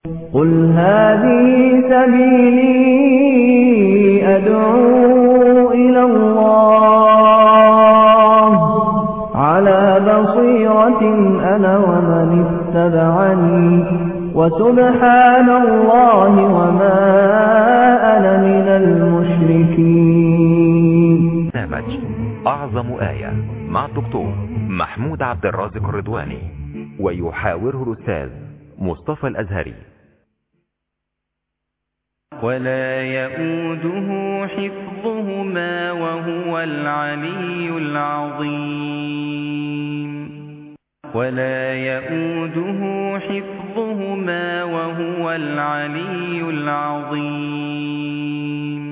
قل هذه سبيلي أدعو إلى الله على بصيرة أنا ومن اتبعني وسبحان الله وما أنا من المشركين برنامج أعظم آية مع الدكتور محمود عبد الرازق الرضواني ويحاوره الأستاذ مصطفى الأزهري ولا يؤوده حفظهما وهو العلي العظيم ولا يؤوده حفظهما وهو العلي العظيم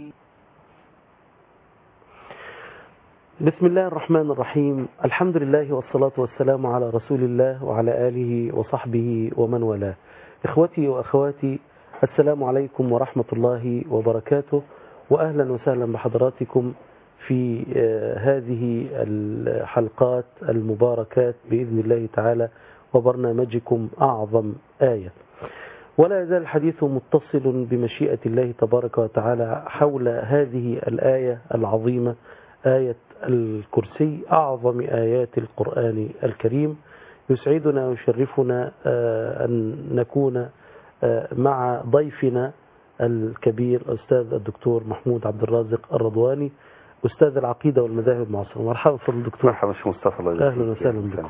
بسم الله الرحمن الرحيم الحمد لله والصلاة والسلام على رسول الله وعلى آله وصحبه ومن والاه إخوتي وأخواتي السلام عليكم ورحمة الله وبركاته وأهلا وسهلا بحضراتكم في هذه الحلقات المباركات بإذن الله تعالى وبرنامجكم أعظم آية ولا يزال الحديث متصل بمشيئة الله تبارك وتعالى حول هذه الآية العظيمة آية الكرسي أعظم آيات القرآن الكريم يسعدنا ويشرفنا أن نكون مع ضيفنا الكبير أستاذ الدكتور محمود عبد الرازق الرضواني أستاذ العقيدة والمذاهب المعاصرة مرحبا فضل الدكتور مرحبا شيخ مصطفى الله أهلا وسهلا بكم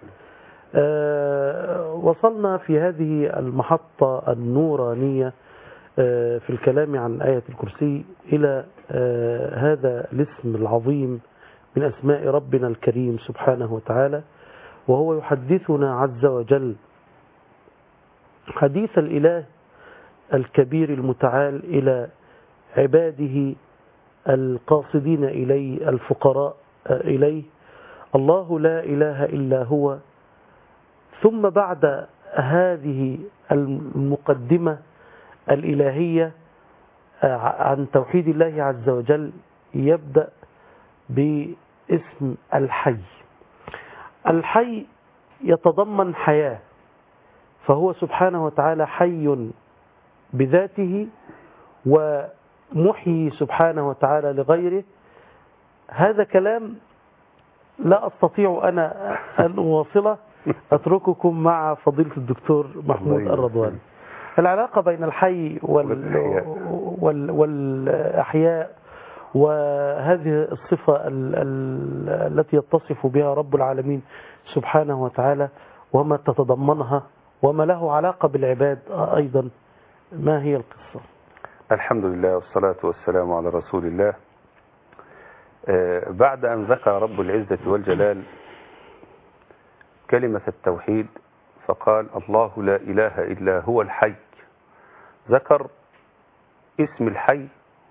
آه وصلنا في هذه المحطة النورانية آه في الكلام عن آية الكرسي إلى آه هذا الاسم العظيم من أسماء ربنا الكريم سبحانه وتعالى وهو يحدثنا عز وجل حديث الإله الكبير المتعال إلى عباده القاصدين إليه الفقراء إليه الله لا إله إلا هو ثم بعد هذه المقدمة الإلهية عن توحيد الله عز وجل يبدأ باسم الحي الحي يتضمن حياة فهو سبحانه وتعالى حي بذاته ومحيي سبحانه وتعالى لغيره هذا كلام لا أستطيع أنا أن أواصله أترككم مع فضيلة الدكتور محمود الرضواني العلاقة بين الحي وال... وال... والأحياء وهذه الصفة ال... ال... التي يتصف بها رب العالمين سبحانه وتعالى وما تتضمنها وما له علاقة بالعباد أيضا ما هي القصة الحمد لله والصلاة والسلام على رسول الله بعد أن ذكر رب العزة والجلال كلمة التوحيد فقال الله لا إله إلا هو الحي ذكر اسم الحي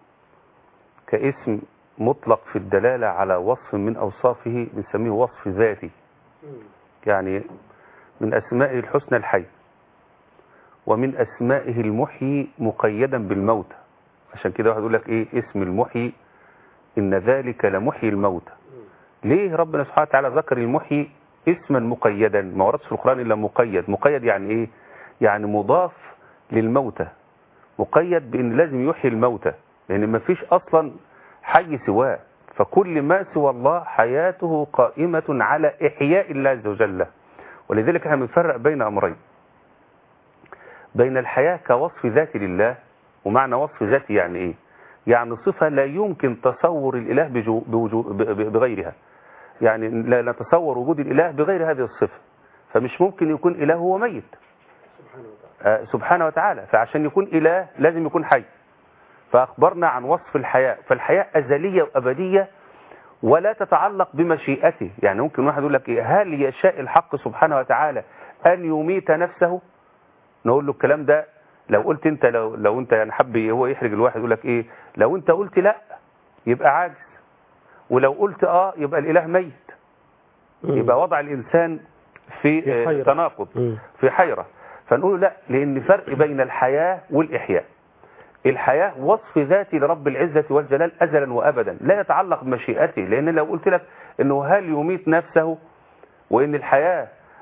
كاسم مطلق في الدلالة على وصف من أوصافه بنسميه وصف ذاتي يعني من أسمائه الحسنى الحي ومن أسمائه المحيي مقيدا بالموت عشان كده واحد يقول لك إيه اسم المحيي إن ذلك لمحيي الموت ليه ربنا سبحانه وتعالى ذكر المحيي اسما مقيدا ما وردش في القرآن إلا مقيد مقيد يعني إيه يعني مضاف للموتى مقيد بأن لازم يحيي الموتى لأن ما فيش أصلا حي سواه فكل ما سوى الله حياته قائمة على إحياء الله عز وجل ولذلك احنا بنفرق بين أمرين بين الحياة كوصف ذاتي لله ومعنى وصف ذاتي يعني إيه يعني صفة لا يمكن تصور الإله بجو بوجو بغيرها يعني لا نتصور وجود الإله بغير هذه الصفة فمش ممكن يكون إله هو ميت سبحانه وتعالى, آه سبحانه وتعالى فعشان يكون إله لازم يكون حي فأخبرنا عن وصف الحياة فالحياة أزلية وأبدية ولا تتعلق بمشيئته يعني ممكن واحد يقول لك إيه هل يشاء الحق سبحانه وتعالى أن يميت نفسه نقول له الكلام ده لو قلت انت لو, لو انت يعني حب هو يحرج الواحد يقول لك ايه لو انت قلت لا يبقى عاجز ولو قلت اه يبقى الاله ميت يبقى وضع الانسان في, في حيرة. تناقض في حيرة فنقول لا لان فرق بين الحياة والاحياء الحياة وصف ذاتي لرب العزة والجلال أزلا وأبدا لا يتعلق بمشيئته لأن لو قلت لك أنه هل يميت نفسه وأن الحياة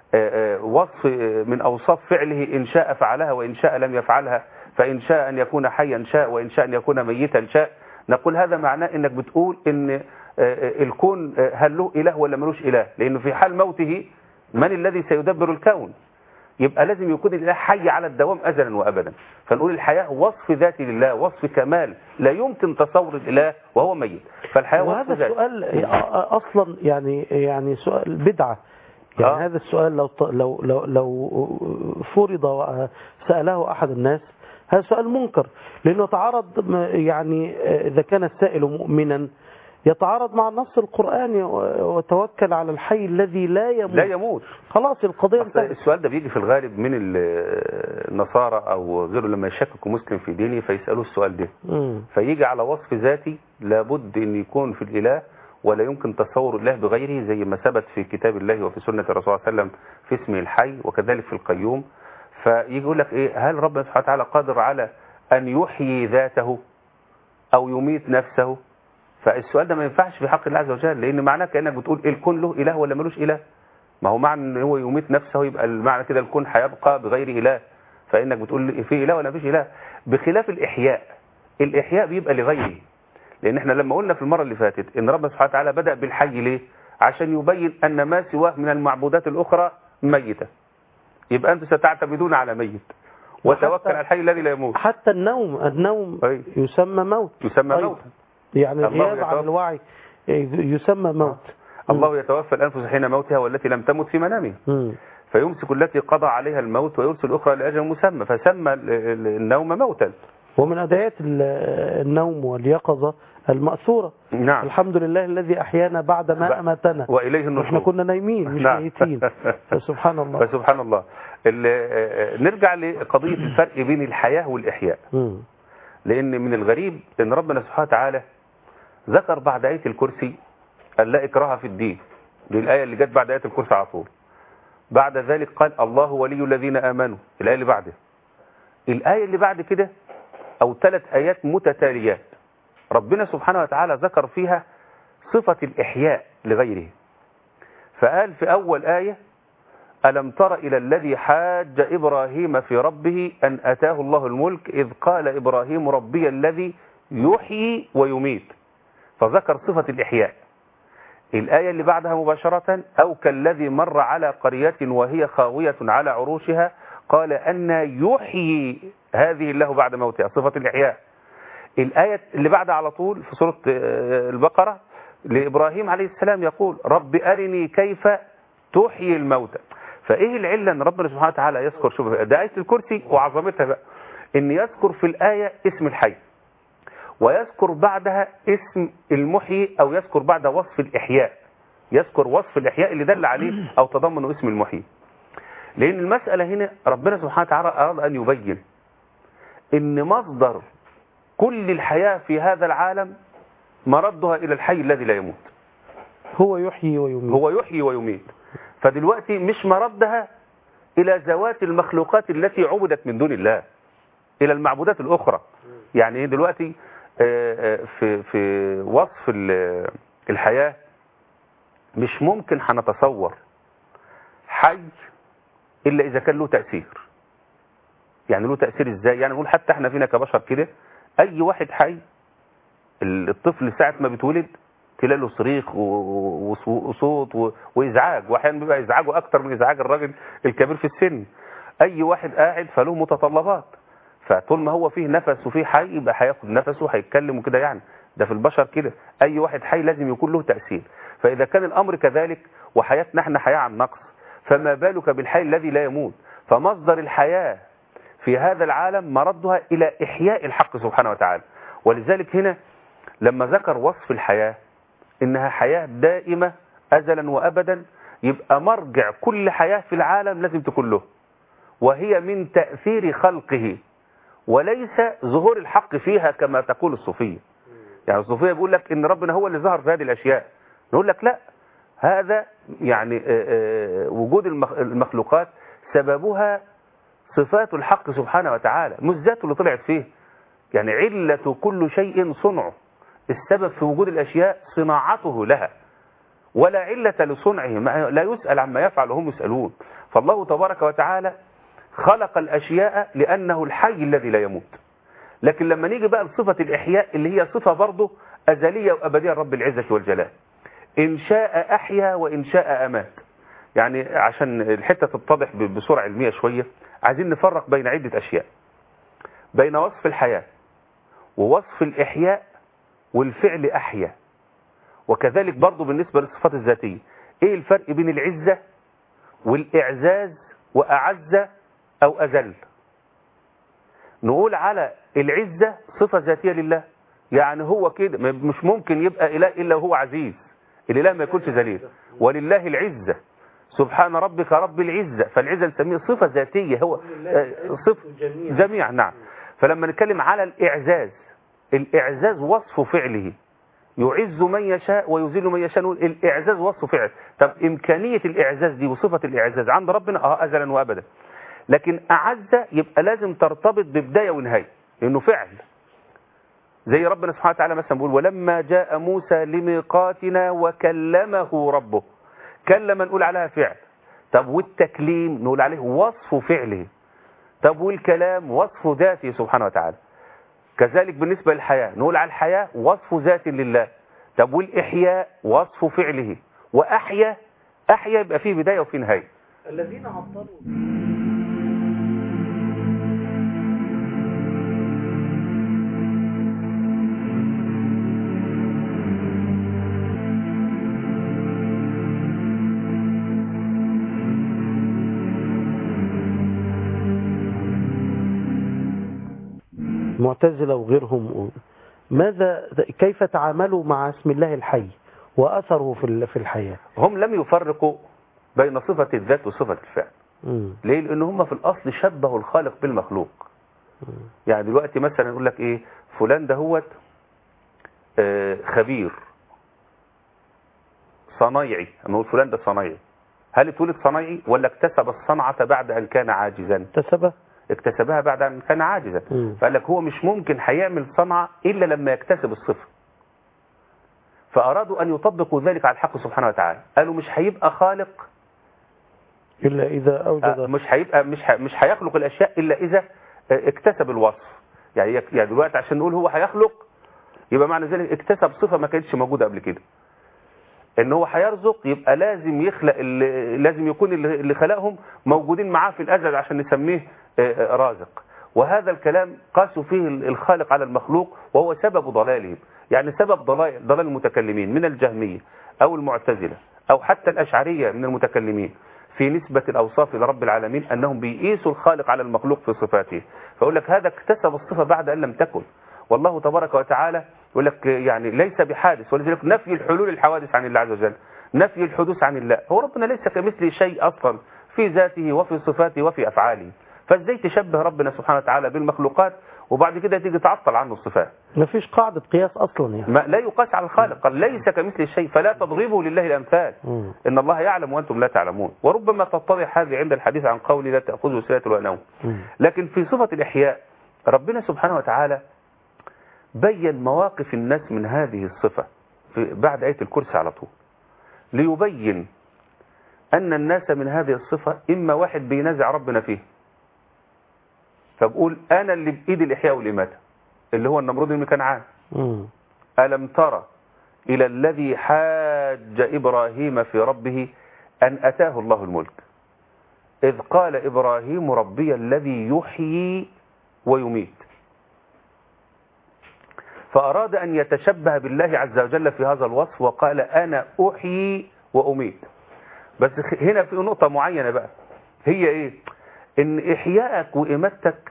آه، آه، وصف آه، من أوصاف فعله إن شاء فعلها وإن شاء لم يفعلها فإن شاء أن يكون حيا شاء وإن شاء أن يكون ميتا شاء نقول هذا معناه إنك بتقول إن آه، آه، الكون آه، هل له إله ولا ملوش إله لأنه في حال موته من الذي سيدبر الكون يبقى لازم يكون الإله حي على الدوام أزلا وأبدا فنقول الحياة وصف ذاتي لله وصف كمال لا يمكن تصور الإله وهو ميت فالحياة وصف وهذا ذاتي السؤال اصلا يعني يعني سؤال بدعه يعني آه. هذا السؤال لو ط- لو لو لو فرض وساله احد الناس هذا سؤال منكر لانه يتعارض م- يعني اذا كان السائل مؤمنا يتعارض مع النص القراني و- وتوكل على الحي الذي لا يموت لا يموت خلاص القضيه أصل انتهت السؤال ده بيجي في الغالب من ال- النصارى أو غيره لما يشككوا مسلم في دينه فيسألوه السؤال ده مم. فيجي على وصف ذاتي لابد أن يكون في الإله ولا يمكن تصور الله بغيره زي ما ثبت في كتاب الله وفي سنة الرسول صلى الله عليه وسلم في اسمه الحي وكذلك في القيوم فيجي يقول لك إيه هل ربنا سبحانه وتعالى قادر على أن يحيي ذاته أو يميت نفسه فالسؤال ده ما ينفعش في حق الله عز وجل لأن معناه كأنك بتقول الكون له إله ولا ملوش إله ما هو معنى ان هو يميت نفسه يبقى المعنى كده الكون هيبقى بغير اله فانك بتقول لي في اله ولا مفيش اله بخلاف الاحياء الاحياء بيبقى لغيره لان احنا لما قلنا في المره اللي فاتت ان ربنا سبحانه وتعالى بدا بالحي ليه عشان يبين ان ما سواه من المعبودات الاخرى ميته يبقى انتم ستعتمدون على ميت وتوكل وحتى- على الحي الذي لا يموت حتى النوم النوم أي. يسمى موت يسمى أيضا. موتا يعني الله الغياب عن يتوفى. الوعي يسمى موت الله يتوفى الانفس حين موتها والتي لم تمت في منامها مم. فيمسك التي قضى عليها الموت ويرسل الاخرى لاجل مسمى فسمى ال- ال- النوم موتا ومن أدعية ال- النوم واليقظة المأثورة نعم الحمد لله الذي أحيانا بعد ما ب- أماتنا واليه احنا النشور كنا نايمين مش نعم. ميتين فسبحان الله فسبحان الله ال- آه، نرجع لقضية الفرق بين الحياة والإحياء مم. لأن من الغريب أن ربنا سبحانه وتعالى ذكر بعد آية الكرسي أن لا إكراه في الدين دي الآية اللي جت بعد آية الكرسي على طول بعد ذلك قال الله ولي الذين آمنوا الآية اللي بعدها الآية اللي بعد كده أو ثلاث آيات متتاليات ربنا سبحانه وتعالى ذكر فيها صفة الإحياء لغيره فقال في أول آية ألم تر إلى الذي حاج إبراهيم في ربه أن أتاه الله الملك إذ قال إبراهيم ربي الذي يحيي ويميت فذكر صفة الإحياء الآية اللي بعدها مباشرة أو كالذي مر على قرية وهي خاوية على عروشها قال أن يحيي هذه الله بعد موتها صفة الإحياء الآية اللي بعدها على طول في سورة آه، البقرة لإبراهيم عليه السلام يقول رب أرني كيف تحيي الموتى فإيه العلة أن ربنا سبحانه وتعالى يذكر شوف ده آية الكرسي وعظمتها بقى أن يذكر في الآية اسم الحي ويذكر بعدها اسم المحيي أو يذكر بعد وصف الإحياء يذكر وصف الإحياء اللي دل عليه أو تضمنه اسم المحيي لأن المسألة هنا ربنا سبحانه وتعالى أراد أن يبين أن مصدر كل الحياة في هذا العالم مردها إلى الحي الذي لا يموت هو يحيي ويميت هو يحيي ويميت فدلوقتي مش مردها إلى ذوات المخلوقات التي عبدت من دون الله إلى المعبودات الأخرى يعني إيه دلوقتي آه، آه، في في وصف ال- الحياة مش ممكن هنتصور حي إلا إذا كان له تأثير يعني له تأثير إزاي يعني نقول حتى إحنا فينا كبشر كده أي واحد حي الطفل ساعة ما بيتولد تلاقي له صريخ و- و- وصو- وصوت و- وازعاج واحيانا بيبقى ازعاجه اكتر من ازعاج الراجل الكبير في السن اي واحد قاعد فله متطلبات فطول ما هو فيه نفس وفيه حي يبقى هياخد نفسه وهيتكلم وكده يعني ده في البشر كده اي واحد حي لازم يكون له تاثير فاذا كان الامر كذلك وحياتنا احنا حياه عن نقص فما بالك بالحي الذي لا يموت فمصدر الحياه في هذا العالم مردها الى احياء الحق سبحانه وتعالى ولذلك هنا لما ذكر وصف الحياه انها حياة دائمة ازلا وابدا يبقى مرجع كل حياة في العالم لازم تكون له وهي من تأثير خلقه وليس ظهور الحق فيها كما تقول الصوفية يعني الصوفية بيقول لك ان ربنا هو اللي ظهر في هذه الاشياء نقول لك لا هذا يعني آه، آه، وجود المخ- المخلوقات سببها صفات الحق سبحانه وتعالى مش ذاته اللي طلعت فيه يعني علة كل شيء صنعه السبب في وجود الأشياء صناعته لها ولا علة لصنعه ما- لا يسأل عما يفعل وهم يسألون فالله تبارك وتعالى خلق الأشياء لأنه الحي الذي لا يموت لكن لما نيجي بقى لصفة الإحياء اللي هي صفة برضه أزلية وأبدية رب العزة والجلال إن شاء أحيا وإن شاء أمات يعني عشان الحتة تتضح ب- بسرعة علمية شوية عايزين نفرق بين عدة أشياء بين وصف الحياة ووصف الإحياء والفعل أحيا وكذلك برضو بالنسبة للصفات الذاتية إيه الفرق بين العزة والإعزاز وأعز أو أذل نقول على العزة صفة ذاتية لله يعني هو كده م- مش ممكن يبقى إله إلا وهو عزيز الإله ما يكونش ذليل ولله العزة سبحان ربك رب العزة فالعزة نسميه صفة ذاتية هو آه، صفة جميع نعم فلما نتكلم على الإعزاز الإعزاز وصف فعله يعز من يشاء ويذل من يشاء نقول الإعزاز وصف فعل طب إمكانية الإعزاز دي وصفة الإعزاز عند ربنا اه أزلا وأبدا لكن أعز يبقى لازم ترتبط ببداية ونهاية لأنه فعل زي ربنا سبحانه وتعالى مثلا بيقول ولما جاء موسى لميقاتنا وكلمه ربه كلم نقول عليها فعل طب والتكليم نقول عليه وصف فعله طب والكلام وصف ذاته سبحانه وتعالى كذلك بالنسبة للحياة نقول على الحياة وصف ذات لله طب والإحياء وصف فعله وأحيا أحيا يبقى فيه بداية وفيه نهاية الذين عطلوا معتزلة وغيرهم ماذا كيف تعاملوا مع اسم الله الحي وأثره في ال- في الحياة هم لم يفرقوا بين صفة الذات وصفة الفعل مم. ليه؟ لأن هم في الأصل شبهوا الخالق بالمخلوق يعني دلوقتي مثلا يقول لك إيه فلان دهوت آه، خبير صنايعي أما نقول فلان ده صنايعي هل اتولد صنايعي ولا اكتسب الصنعة بعد أن كان عاجزا اكتسبه اكتسبها بعد أن كان عاجزا مم. فقال لك هو مش ممكن هيعمل صنعة إلا لما يكتسب الصفة فأرادوا أن يطبقوا ذلك على الحق سبحانه وتعالى قالوا مش هيبقى خالق إلا إذا آه، أوجد مش هيبقى مش ه- مش هيخلق الاشياء الا اذا آه، اكتسب الوصف يعني يك- يعني دلوقتي عشان نقول هو هيخلق يبقى معنى ذلك اكتسب صفه ما كانتش موجوده قبل كده ان هو هيرزق يبقى لازم يخلق اللي لازم يكون اللي اللي خلقهم موجودين معاه في الازل عشان نسميه آه، آه، رازق وهذا الكلام قاسوا فيه ال- الخالق على المخلوق وهو سبب ضلالهم يعني سبب ضلال ضلال المتكلمين من الجهميه او المعتزله او حتى الاشعريه من المتكلمين في نسبة الأوصاف لرب العالمين أنهم بيقيسوا الخالق على المخلوق في صفاته فأقول لك هذا اكتسب الصفة بعد أن لم تكن والله تبارك وتعالى يقول لك يعني ليس بحادث ولذلك نفي الحلول الحوادث عن الله عز وجل نفي الحدوث عن الله هو ربنا ليس كمثله شيء أصلا في ذاته وفي صفاته وفي أفعاله فازاي تشبه ربنا سبحانه وتعالى بالمخلوقات وبعد كده تيجي تعطل عنه الصفات ما فيش قاعدة قياس أصلا يعني ما لا يقاس على الخالق قال ليس كمثله شيء فلا تضربوا لله الأمثال مم. إن الله يعلم وأنتم لا تعلمون وربما تتضح هذه عند الحديث عن قول لا تأخذه سنة ولا نوم مم. لكن في صفة الإحياء ربنا سبحانه وتعالى بين مواقف الناس من هذه الصفة في بعد آية الكرسي على طول ليبين أن الناس من هذه الصفة إما واحد بينازع ربنا فيه فبقول أنا اللي بإيدي الإحياء والإماتة اللي هو النمرود اللي كان عام مم. ألم ترى إلى الذي حاج إبراهيم في ربه أن أتاه الله الملك إذ قال إبراهيم ربي الذي يحيي ويميت فأراد أن يتشبه بالله عز وجل في هذا الوصف وقال أنا أحيي وأميت بس هنا في نقطة معينة بقى هي إيه إن إحيائك وإماتتك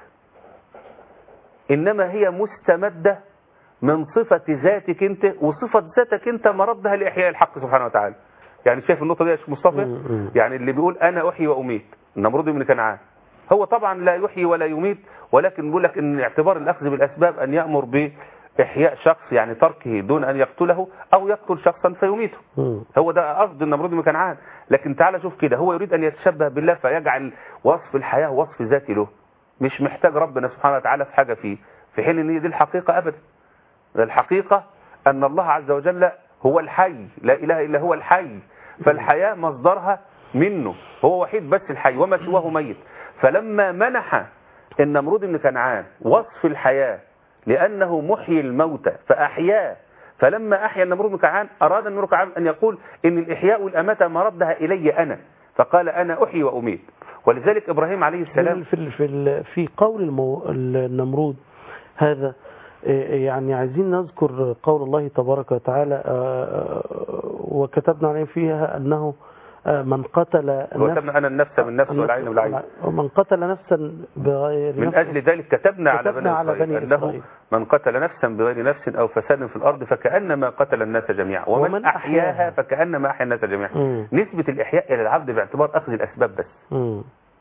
إنما هي مستمدة من صفة ذاتك أنت وصفة ذاتك أنت مردها لإحياء الحق سبحانه وتعالى يعني شايف النقطة دي يا شيخ مصطفى مم. يعني اللي بيقول أنا أحيي وأميت النمرود بن كنعان هو طبعا لا يحيي ولا يميت ولكن بيقول لك ان اعتبار الأخذ بالأسباب أن يأمر بإحياء شخص يعني تركه دون أن يقتله أو يقتل شخصا فيميته مم. هو ده قصد النمرود بن كنعان لكن تعال شوف كده هو يريد أن يتشبه بالله فيجعل وصف الحياة وصف ذاتي له مش محتاج ربنا سبحانه وتعالى في حاجة فيه في حين ان هي دي الحقيقة أبدا الحقيقة أن الله عز وجل هو الحي لا إله إلا هو الحي فالحياة مصدرها منه هو وحيد بس الحي وما سواه ميت فلما منح النمرود بن كنعان وصف الحياة لأنه محيي الموتى فأحياه فلما أحيا النمرود بن كنعان أراد النمرود بن كنعان أن يقول إن الإحياء والأماتة مردها إلي أنا فقال أنا أحيي وأميت ولذلك إبراهيم عليه السلام في ال- في ال- في قول المو... النمرود هذا آه، يعني عايزين نذكر قول الله تبارك وتعالى آه، آه، وكتبنا عليه فيها أنه آه، من قتل وكتبنا أنا النفس من نفس والعين بالعين ومن قتل نفسا بغير من نفس أجل ذلك كتبنا على كتبنا بني على إسرائيل بني أنه إسرائيل. من قتل نفسا بغير نفس أو فساد في الأرض فكأنما قتل الناس جميعا ومن, ومن أحياها أحياها فكأنما أحيا الناس جميعا مم. نسبة الإحياء إلى العبد باعتبار أخذ الأسباب بس مم.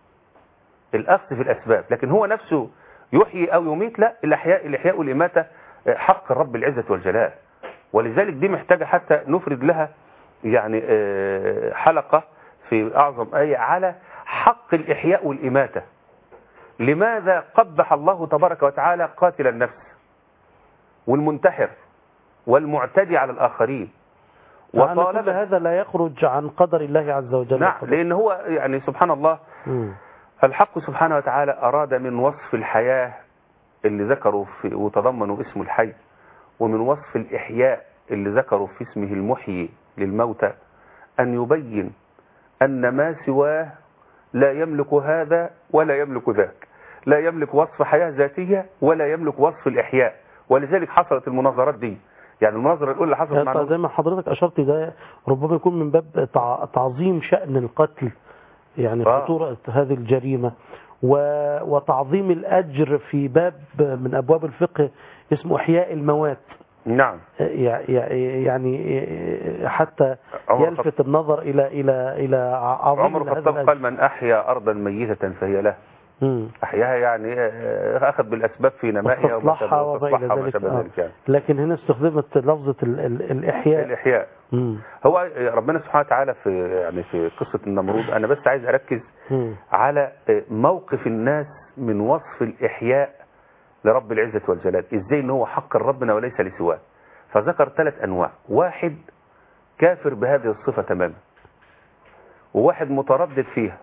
الأخذ في الأسباب لكن هو نفسه يحيي أو يميت لا الإحياء الإحياء والإماتة حق الرب العزة والجلال ولذلك دي محتاجة حتى نفرد لها يعني آه، حلقة في أعظم آية على حق الإحياء والإماتة لماذا قبح الله تبارك وتعالى قاتل النفس والمنتحر والمعتدي على الآخرين وطالب كل وطالب هذا لا يخرج عن قدر الله عز وجل نعم لأن هو يعني سبحان الله مم. الحق سبحانه وتعالى أراد من وصف الحياة اللي ذكروا في وتضمنوا اسم الحي ومن وصف الإحياء اللي ذكروا في اسمه المحيي للموتى أن يبين أن ما سواه لا يملك هذا ولا يملك ذاك لا يملك وصف حياة ذاتية ولا يملك وصف الإحياء ولذلك حصلت المناظرات دي يعني المناظرة الأولى اللي حصلت مع يعني زي ما حضرتك أشرت ده ربما يكون من باب تع- تعظيم شأن القتل يعني آه. خطورة هذه الجريمة و- وتعظيم الأجر في باب من أبواب الفقه اسمه إحياء الموات نعم يع- يع- يعني حتى عمر يلفت النظر إلى إلى إلى عظيم عمر هذا الخطاب الأجر. قال من أحيا أرضا ميتة فهي له مم. أحياها يعني آه، أخذ بالأسباب في نمائها واستصلحها وما وما شابه إلى وما ذلك شابه آه. ذلك يعني لكن هنا استخدمت لفظة ال- ال- الإحياء الإحياء مم. هو ربنا سبحانه وتعالى في يعني في قصة النمرود أنا بس عايز أركز مم. على موقف الناس من وصف الإحياء لرب العزة والجلال إزاي إن هو حق ربنا وليس لسواه فذكر ثلاث أنواع واحد كافر بهذه الصفة تماما وواحد متردد فيها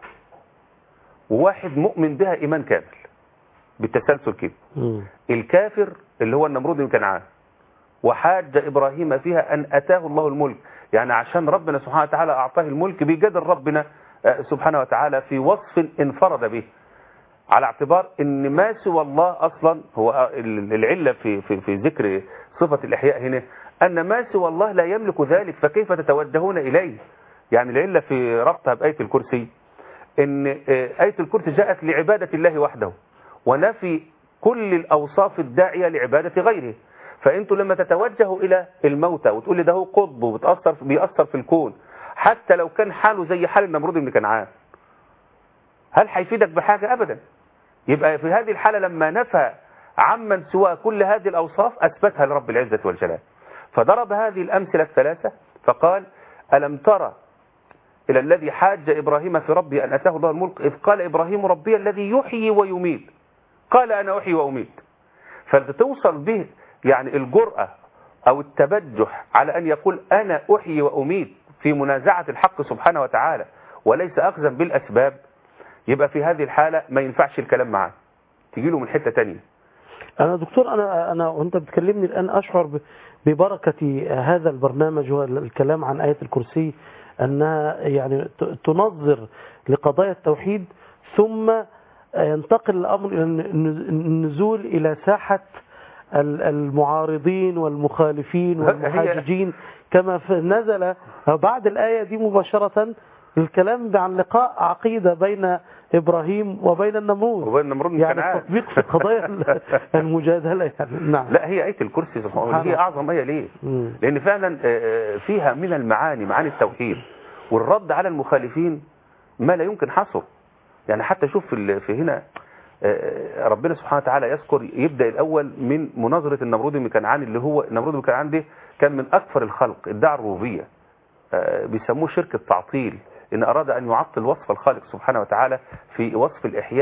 وواحد مؤمن بها إيمان كامل بالتسلسل كده مم. الكافر اللي هو النمرود بن كنعان وحاج إبراهيم فيها أن أتاه الله الملك يعني عشان ربنا سبحانه وتعالى أعطاه الملك بيجادل ربنا آه، سبحانه وتعالى في وصف انفرد به على اعتبار ان ما سوى الله اصلا هو آه، ال- العلة في, في, في ذكر صفة الاحياء هنا ان ما سوى الله لا يملك ذلك فكيف تتوجهون اليه يعني العلة في ربطها بآية الكرسي ان آه، آية الكرسي جاءت لعبادة الله وحده ونفي كل الأوصاف الداعية لعبادة غيره فأنتوا لما تتوجهوا إلى الموتى وتقول لي ده هو قطب وبتأثر بيأثر في الكون حتى لو كان حاله زي حال النمرود بن كنعان هل هيفيدك بحاجة أبدا يبقى في هذه الحالة لما نفى عمن سوى كل هذه الأوصاف أثبتها لرب العزة والجلال فضرب هذه الأمثلة الثلاثة فقال ألم ترى إلى الذي حاج إبراهيم في ربه أن أتاه الله الملك إذ قال إبراهيم ربي الذي يحيي ويميت قال أنا أحيي وأميت فتوصل به يعني الجرأة أو التبجح على أن يقول أنا أحيي وأميت في منازعة الحق سبحانه وتعالى وليس أخذا بالأسباب يبقى في هذه الحالة ما ينفعش الكلام معاه تجي له من حتة تانية أنا دكتور أنا أنا وأنت بتكلمني الآن أشعر ب- ببركة هذا البرنامج والكلام عن آية الكرسي أنها يعني ت- تنظر لقضايا التوحيد ثم ينتقل الأمر إلى الن- النزول إلى ساحة ال- المعارضين والمخالفين هي- والمحاججين كما في- نزل بعد الآية دي مباشرة الكلام عن لقاء عقيدة بين إبراهيم وبين النمرود وبين النمرود بن يعني كنعان. التطبيق في قضايا ال- المجادلة يعني نعم لا هي آية الكرسي سبحانه سبحان هي الله. أعظم آية ليه مم. لأن فعلا آه، فيها من المعاني معاني التوحيد والرد على المخالفين ما لا يمكن حصره يعني حتى شوف في ال- في هنا آه، ربنا سبحانه وتعالى يذكر يبدأ الأول من مناظرة النمرود بن كنعان اللي هو النمرود بن كنعان ده كان من أكثر الخلق ادعى الربوبية آه، بيسموه شرك التعطيل إن أراد أن يعطل وصف الخالق سبحانه وتعالى في وصف الإحياء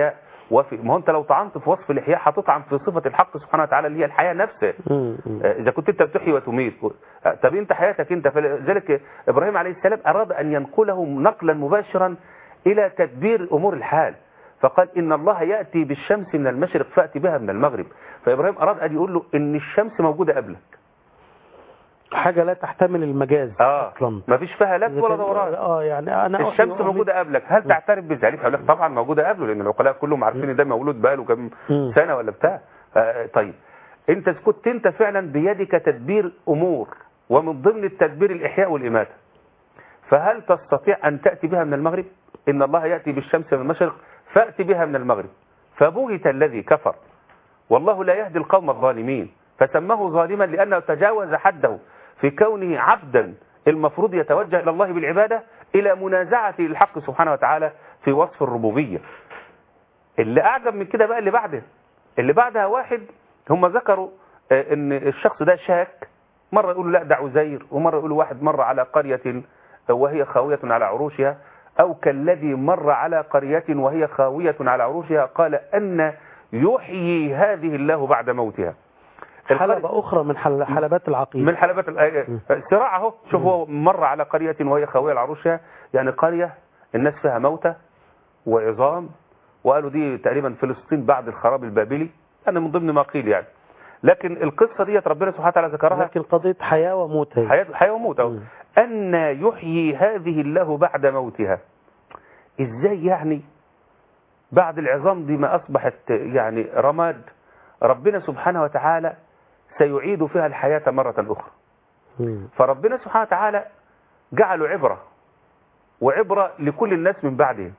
وفي ما هو انت لو طعنت في وصف الاحياء هتطعن في صفه الحق سبحانه وتعالى اللي هي الحياه نفسها مم. مم. آه، اذا كنت انت بتحيي وتميت آه، طب انت حياتك انت فلذلك ابراهيم عليه السلام اراد ان ينقله نقلا مباشرا الى تدبير امور الحال فقال ان الله ياتي بالشمس من المشرق فاتي بها من المغرب فابراهيم اراد ان يقول له ان الشمس موجوده قبلك حاجة لا تحتمل المجاز اه أصلا ما فيش فيها لف إذا ولا كان- دوران اه يعني انا الشمس أحيي وأميت. موجوده قبلك هل تعترف بذلك هقول لك طبعا موجوده قبله لان العقلاء كلهم عارفين ان ده مولود بقاله كام مم. سنه ولا بتاع آه، طيب انت كنت انت فعلا بيدك تدبير امور ومن ضمن التدبير الاحياء والاماته فهل تستطيع ان تاتي بها من المغرب ان الله ياتي بالشمس من المشرق فات بها من المغرب فبهت الذي كفر والله لا يهدي القوم الظالمين فسماه ظالما لانه تجاوز حده في كونه عبدا المفروض يتوجه الى الله بالعباده الى منازعه الحق سبحانه وتعالى في وصف الربوبيه اللي اعجب من كده بقى اللي بعده اللي بعدها واحد هم ذكروا آه، ان الشخص ده شاك مره يقولوا لا ده عزير ومره يقولوا واحد مر على قريه وهي خاويه على عروشها او كالذي مر على قريه وهي خاويه على عروشها قال ان يحيي هذه الله بعد موتها القرية- حلبة أخرى من حل... حلبات العقيدة من حلبات الآية صراع اهو شوف هو مر على قرية وهي خاوية على عروشها يعني قرية الناس فيها موتى وعظام وقالوا دي تقريبا فلسطين بعد الخراب البابلي أنا من ضمن ما قيل يعني لكن القصة ديت ربنا سبحانه وتعالى ذكرها لكن قضية حياة وموت هي. حياة, حياة وموت أهو مم. أن يحيي هذه الله بعد موتها إزاي يعني بعد العظام دي ما أصبحت يعني رماد ربنا سبحانه وتعالى سيعيد فيها الحياة مرة أخرى مم. فربنا سبحانه وتعالى جعله عبرة وعبرة لكل الناس من بعده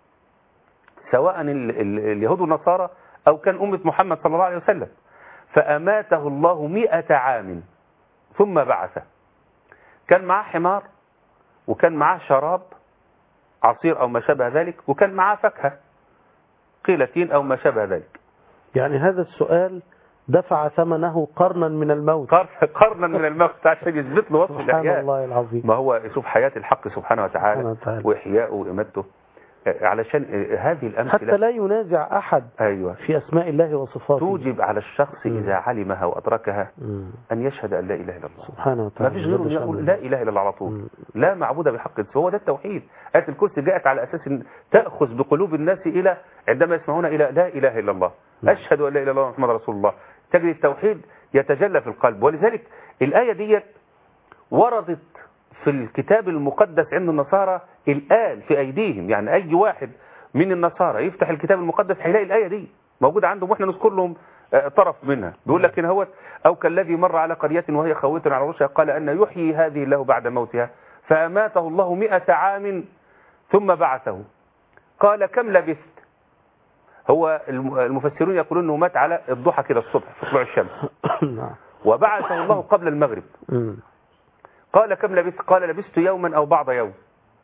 سواء ال- ال- اليهود والنصارى أو كان أمة محمد صلى الله عليه وسلم فأماته الله مئة عام ثم بعثه كان معاه حمار وكان معاه شراب عصير أو ما شابه ذلك وكان معاه فاكهة قيلتين أو ما شابه ذلك يعني هذا السؤال دفع ثمنه قرنا من الموت قر- قرنا من الموت عشان يثبت له وصف سبحان الإحياء الله العظيم ما هو شوف حياة الحق سبحانه سبحانه وتعالى وتعالى. وإحياؤه وإماتته آه، علشان آه، هذه حتى الأمثلة لا ينازع أحد أيوة في أسماء الله وصفاته توجب على الشخص مم. إذا علمها وأدركها مم. أن يشهد أن لا إله إلا الله سبحانه ما وتعالى فيش غيره جل إنه يقول شأنه. لا إله إلا الله على طول مم. لا معبود بحق هو ده التوحيد آية الكرسي جاءت على أساس أن تأخذ بقلوب الناس إلى عندما يسمعون إلى لا إله إلا الله مم. أشهد أن لا إله إلا الله محمد رسول الله تجد التوحيد يتجلى في القلب ولذلك الآية ديت وردت في الكتاب المقدس عند النصارى الآن في أيديهم يعني أي واحد من النصارى يفتح الكتاب المقدس هيلاقي الآية دي موجودة عندهم واحنا نذكر لهم آه، طرف منها بيقول لك إن هو أو كالذي مر على قرية وهي خاوية على عروشها قال أن يحيي هذه الله بعد موتها فأماته الله مئة عام ثم بعثه قال كم لبثت هو الم- المفسرون يقولون أنه مات على الضحى كده الصبح في طلوع الشمس نعم وبعثه الله قبل المغرب مم. قال كم لبثت قال لبثت يوما أو بعض يوم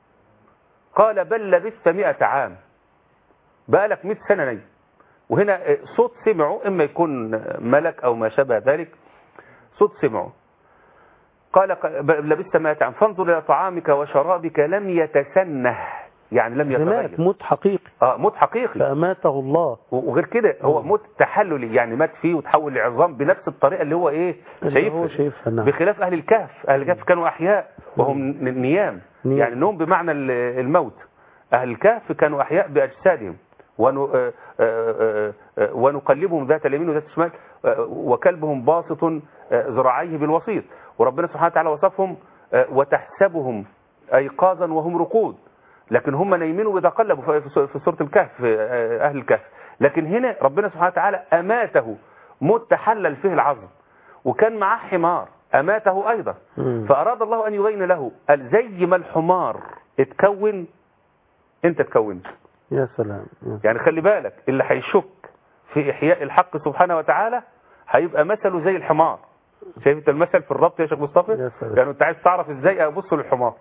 قال بل لبثت مئة عام بقالك مئة سنة نايم وهنا آه، صوت سمعه إما يكون آه، ملك أو ما شابه ذلك صوت سمعه قال ق- ب- لبثت مئة عام فانظر إلى طعامك وشرابك لم يتسنه يعني لم هناك يتغير موت حقيقي اه موت حقيقي فأماته الله وغير كده هو موت تحللي يعني مات فيه وتحول لعظام بنفس الطريقة اللي هو ايه اللي هو شايفها شايفها نعم بخلاف أهل الكهف أهل الكهف كانوا أحياء وهم ن- نيام نيام. يعني نوم بمعنى ال- الموت أهل الكهف كانوا أحياء بأجسادهم ون- آه، آه، آه، ونقلبهم ذات اليمين وذات الشمال آه، وكلبهم باسط آه، ذراعيه بالوسيط وربنا سبحانه وتعالى وصفهم آه، وتحسبهم أيقاظا وهم رقود لكن هم نايمين وإذا قلبوا في- في في سورة الكهف آه، أهل الكهف لكن هنا ربنا سبحانه وتعالى أماته موت تحلل فيه العظم وكان معاه حمار أماته أيضا مم. فأراد الله أن يبين له قال زي ما الحمار اتكون انت تكونت يا سلام يا يعني خلي بالك اللي هيشك في إحياء الحق سبحانه وتعالى هيبقى مثله زي الحمار شايف انت المثل في الربط يا شيخ يا مصطفى سلام. يعني انت عايز تعرف ازاي ابص للحمار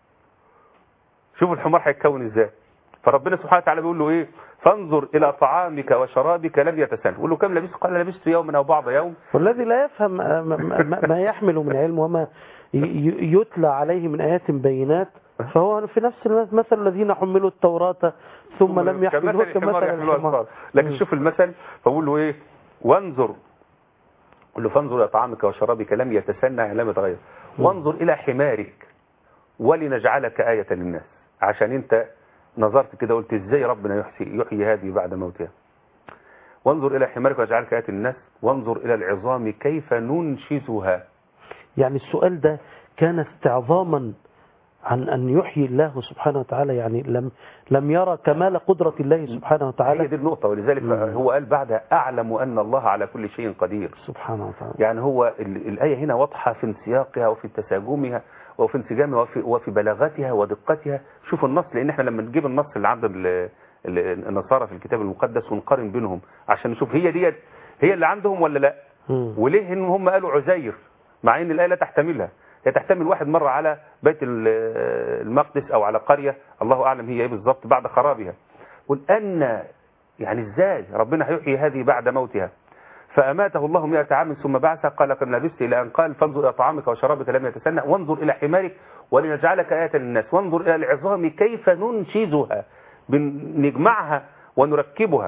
شوف الحمار هيتكون ازاي فربنا سبحانه وتعالى بيقول له ايه فانظر الى طعامك وشرابك لم يتسنه يقول له كم لبست قال لبست يوما او بعض يوم والذي لا يفهم ما, ما, ما يحمل من علم وما ي- ي- يتلى عليه من آيات بينات فهو في نفس المثل مثل الذين حملوا التوراة ثم لم يحملوها كمثل الحمار كمثل يحملوا الحمار أسفار لكن مم. شوف المثل فبقول له ايه وانظر قل له فانظر الى طعامك وشرابك لم يتسنى يعني لم يتغير وانظر الى حمارك ولنجعلك آية للناس عشان انت نظرت كده قلت ازاي ربنا يحيي يحيي هذه بعد موتها وانظر الى حمارك ونجعلك آية للناس وانظر الى العظام كيف ننشزها يعني السؤال ده كان استعظاما عن أن يحيي الله سبحانه وتعالى يعني لم لم يرى كمال قدرة الله سبحانه هي وتعالى دي النقطة ولذلك مم. هو قال بعدها أعلم أن الله على كل شيء قدير سبحانه وتعالى يعني هو ال- الآية هنا واضحة في انسياقها وفي تساجمها وفي انسجامها وفي, وفي بلاغتها ودقتها شوف النص لأن احنا لما نجيب النص اللي عند ال- ال- النصارى في الكتاب المقدس ونقارن بينهم عشان نشوف هي ديت هي اللي عندهم ولا لا مم. وليه ان هم قالوا عزير مع ان الآية لا تحتملها هي تحتمل واحد مرة على بيت ال- المقدس او على قرية الله اعلم هي ايه بالظبط بعد خرابها قل ان يعني ازاي ربنا هيحيي هذه بعد موتها فأماته الله مئة عام ثم بعث قال قد لبثت إلى أن قال فانظر إلى طعامك وشرابك لم يتسنى وانظر إلى حمارك ولنجعلك آية للناس وانظر إلى العظام كيف ننشزها نجمعها ونركبها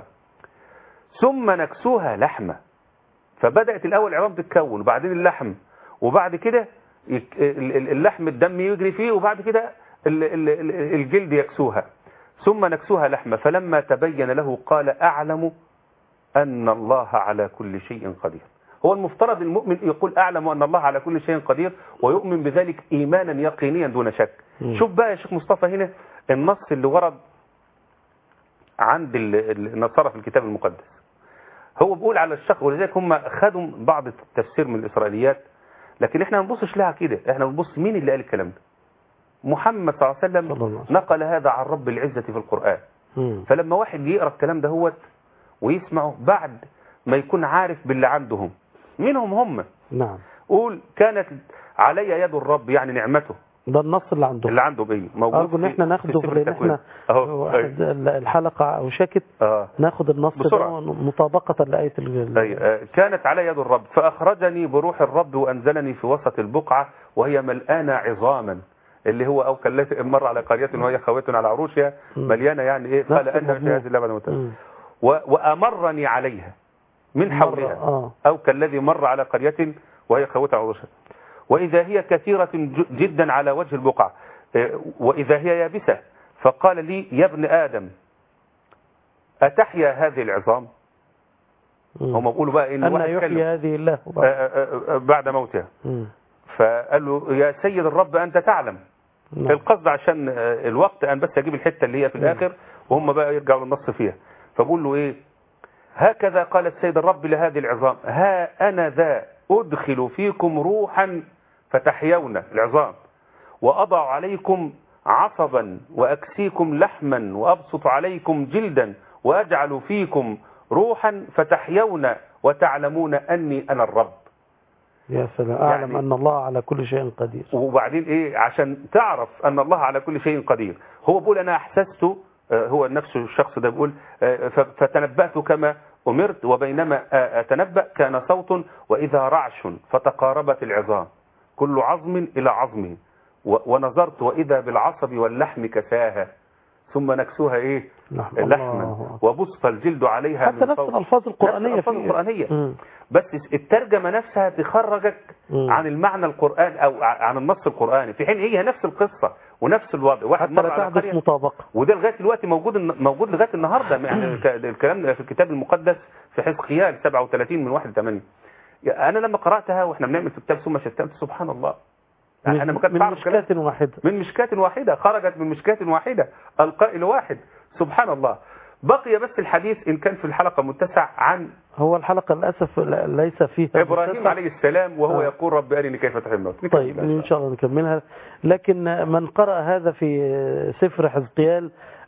ثم نكسوها لحمة فبدأت الأول العظام تتكون وبعدين اللحم وبعد كده يك- ال- ال- اللحم الدم يجري فيه وبعد كده ال- ال- ال- الجلد يكسوها ثم نكسوها لحمة فلما تبين له قال أعلم أن الله على كل شيء قدير هو المفترض المؤمن يقول أعلم أن الله على كل شيء قدير ويؤمن بذلك إيمانا يقينيا دون شك مم. شوف بقى يا شيخ مصطفى هنا النص اللي ورد عند ال- ال- النصارى في الكتاب المقدس هو بيقول على الشخص ولذلك هم خدوا بعض التفسير من الإسرائيليات لكن احنا ما بنبصش لها كده احنا بنبص مين اللي قال الكلام ده محمد صلى الله عليه صلى الله وسلم عليه وسلم. نقل هذا عن رب العزة في القرآن مم. فلما واحد يقرأ الكلام ده هو ويسمعه بعد ما يكون عارف باللي عندهم منهم هم نعم قول كانت علي يد الرب يعني نعمته ده النص اللي عندهم اللي عنده بيه موجود أرجو إن في- احنا ناخده سفر في لأن التكوين. احنا اهو واحد الحلقة أو شكت اه ناخد النص بسرعة. ده مطابقة لآية ال- أي آه، كانت علي يد الرب فأخرجني بروح الرب وأنزلني في وسط البقعة وهي ملآنة عظاما اللي هو أو كالتي مر على قرية وهي خاوية على عروشها مم. مليانة يعني إيه قال نفس أن في المضمون. هذه اللبنة متى مم. و- وأمرني عليها من مرة، حولها آه. أو كالذي مر على قرية وهي خاوية على عروشها وإذا هي كثيرة ج- جدا على وجه البقعة آه، وإذا هي يابسة فقال لي يا ابن آدم أتحيا هذه العظام مم. هم بيقولوا بقى إن أن واحد يحيي كلم هذه الله آه، آه، آه، بعد موتها مم. فقال له يا سيد الرب أنت تعلم نعم. القصد عشان آه، الوقت أن بس أجيب الحتة اللي هي في الآخر وهم بقى يرجعوا للنص فيها فبقول له إيه هكذا قال السيد الرب لهذه العظام ها أنا ذا أدخل فيكم روحا فتحيون العظام وأضع عليكم عصبا وأكسيكم لحما وأبسط عليكم جلدا وأجعل فيكم روحا فتحيون وتعلمون أني أنا الرب يا سلام أعلم يعني- أن الله على كل شيء قدير وبعدين ايه عشان تعرف ان الله على كل شيء قدير هو بيقول انا احسست آه، هو نفسه الشخص ده بيقول آه، ف- فتنبأت كما أمرت وبينما آه، أتنبأ كان صوت وإذا رعش فتقاربت العظام كل عظم إلى عظمه و- ونظرت وإذا بالعصب واللحم كساها ثم نكسوها إيه نعم الله لحما أكبر. وبسط الجلد عليها حتى من نفس فوق. الألفاظ القرآنية نفس الألفاظ في- القرآنية مم. بس الترجمة نفسها تخرجك مم. عن المعنى القرآن أو ع- عن النص القرآني في حين هي نفس القصة ونفس الوضع واحد حتى مر لا على تحدث قرية مطابقة وده لغاية دلوقتي موجود موجود لغاية النهاردة يعني ك- الكلام في الكتاب المقدس في حزقيال 37 من 1 ل 8 أنا لما قرأتها وإحنا بنعمل في كتاب ثم شتمت سبحان الله يعني أنا ما كنت من بعرف كلام مشكلة واحدة من مشكاة واحدة خرجت من مشكاة واحدة القائل واحد سبحان الله بقي بس الحديث إن كان في الحلقة متسع عن هو الحلقة للأسف لا- ليس فيها إبراهيم متسع. عليه السلام وهو آه. يقول رب أرني كيف تحب الموت طيب إن شاء الله نكملها لكن من قرأ هذا في سفر حزقيال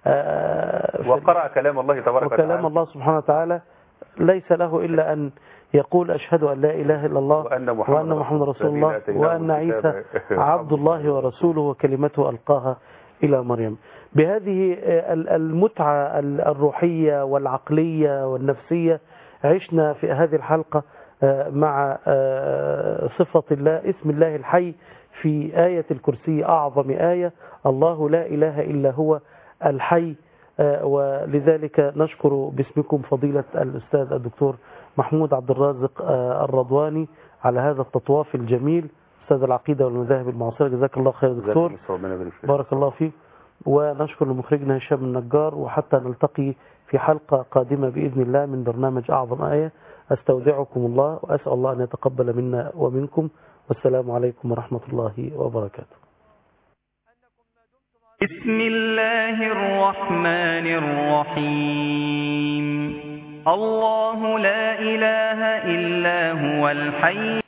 آه، في- وقرأ كلام الله تبارك وتعالى وكلام الله سبحانه وتعالى ليس له إلا أن يقول أشهد أن لا إله إلا الله وأن محمد وأن محمد رسول الذين الله آتيناهم وأن عيسى الكتاب. عبد الله ورسوله وكلمته ألقاها إلى مريم بهذه آه، ال- المتعة ال- الروحية والعقلية والنفسية عشنا في هذه الحلقة آه، مع آه، صفة الله اسم الله الحي في آية الكرسي أعظم آية الله لا إله إلا هو الحي آه، ولذلك نشكر باسمكم فضيلة الأستاذ الدكتور محمود عبد الرازق آه، الرضواني على هذا التطواف الجميل أستاذ العقيدة والمذاهب المعاصرة جزاك الله خير يا دكتور جزاكم الله ربنا يبارك فيك. بارك الله فيك ونشكر لمخرجنا هشام النجار وحتى نلتقي في حلقة قادمة بإذن الله من برنامج أعظم آية أستودعكم الله وأسأل الله أن يتقبل منا ومنكم والسلام عليكم ورحمة الله وبركاته بسم الله الرحمن الرحيم الله لا إله إلا هو الحي